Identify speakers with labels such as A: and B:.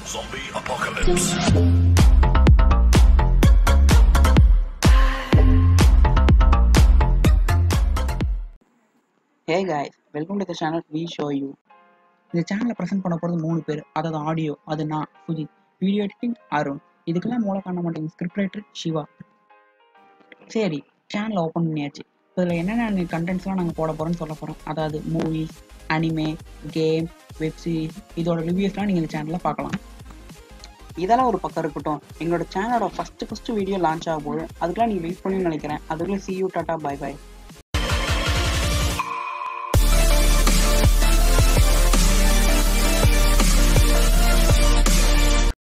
A: Zombie apocalypse.
B: Hey guys welcome to the channel we show you இந்த சேனலை present பண்ண போகிறது மூணு பேர் அதாவது ஆடியோ அது நான் சுஜித் வீடியோ எடிட்டிங் அருண் இதுக்கெல்லாம் மூல காண மாட்டேங்க ஸ்கிரிப்ட் ரைட்டர் சிவா சரி சேனலை ஓப்பன் பண்ணியாச்சு இதில் என்னென்ன கண்டென்ட்ஸ்லாம் நாங்கள் போட போகிறோம்னு சொல்ல போகிறோம் அதாவது movies anime game web series இதோட ரிவ்யூஸ்லாம் நீங்கள் இந்த சேனலில் பார்க்கலாம் இதெல்லாம் ஒரு பக்கம் இருக்கட்டும் எங்களோட சேனலோட ஃபஸ்ட்டு ஃபஸ்ட்டு வீடியோ லான்ச் ஆக போகுது அதுக்கெல்லாம் நீங்கள் வெயிட் பண்ணி நினைக்கிறேன் அதுக்குள்ளே see you tata bye by